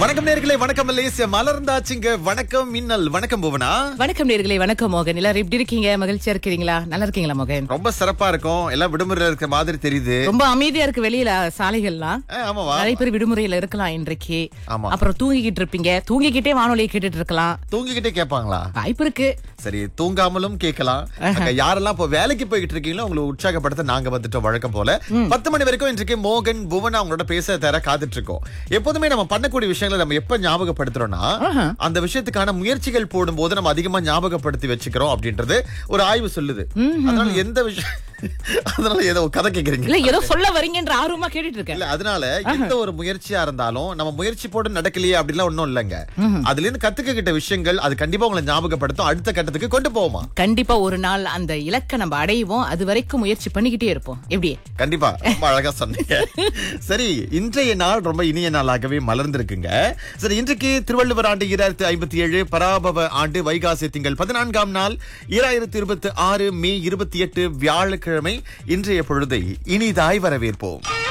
வணக்கம் நேர்களே வணக்கம் மலேசியா மலர்ந்தாச்சுங்க வணக்கம் மின்னல் வணக்கம் புவனா வணக்கம் நேர்களே வணக்கம் மோகன் எல்லாரும் எப்படி இருக்கீங்க மகிழ்ச்சியா இருக்கிறீங்களா நல்லா இருக்கீங்களா மோகன் ரொம்ப சிறப்பா இருக்கும் எல்லாம் விடுமுறையில இருக்கிற மாதிரி தெரியுது ரொம்ப அமைதியா இருக்கு வெளியில சாலைகள்லாம் ஆ, ஆமாவா நிறைய பேர் விடுமுறையில இருக்கலாம் இன்றைக்கு ஆமா. அப்புறம் தூங்கிக்கிட்டு இருப்பீங்க தூங்கிக்கிட்டே வானொலியை கேட்டுட்டு இருக்கலாம் தூங்கிக்கிட்டே கேட்பாங்களா வாய்ப்பு இருக்கு சரி தூங்காமலும் கேட்கலாம் அங்க யாரெல்லாம் இப்போ வேலைக்கு போய்கிட்டு இருக்கீங்களோ உங்களை உற்சாகப்படுத்த நாங்க வந்துட்டோம் வழக்கம் போல பத்து மணி வரைக்கும் இன்றைக்கு மோகன் புவன் அவங்களோட பேச தர காத்துட்டு இருக்கோம் எப்போதுமே நம்ம பண்ணக்கூடிய விஷயங்களை நம்ம எப்ப ஞாபகப்படுத்துறோம்னா அந்த விஷயத்துக்கான முயற்சிகள் போடும்போது நம்ம அதிகமா ஞாபகப்படுத்தி வச்சுக்கிறோம் அப்படின்றது ஒரு ஆய்வு சொல்லுது அதனால எந்த விஷயம் அதனால ஏதோ கதை கேக்குறீங்க இல்ல ஏதோ சொல்ல வரீங்கன்ற ஆர்வமா கேட்டுட்டு இருக்கேன் இல்ல அதனால எந்த ஒரு முயற்சியா இருந்தாலும் நம்ம முயற்சி போட்டு நடக்கலையே அப்படிலாம் ஒண்ணும் இல்லைங்க அதுல இருந்து கத்துக்கிட்ட விஷயங்கள் அது கண்டிப்பா உங்களை ஞாபகப்படுத்தும் அடுத்த கட்டத்துக்கு கொண்டு போவோமா கண்டிப்பா ஒரு நாள் அந்த இலக்கை நம்ம அடைவோம் அது வரைக்கும் முயற்சி பண்ணிக்கிட்டே இருப்போம் எப்படி கண்டிப்பா ரொம்ப அழகா சொன்னீங்க சரி இன்றைய நாள் ரொம்ப இனிய நாளாகவே மலர்ந்திருக்குங்க சரி இன்றைக்கு திருவள்ளுவர் ஆண்டு இராயிரத்தி ஐம்பத்தி ஏழு பராபவ ஆண்டு வைகாசி திங்கள் பதினான்காம் நாள் இராயிரத்தி இருபத்தி ஆறு மே இருபத்தி எட்டு வியாழக்கிழமை இன்றைய பொழுதை இனிதாய் வரவேற்போம்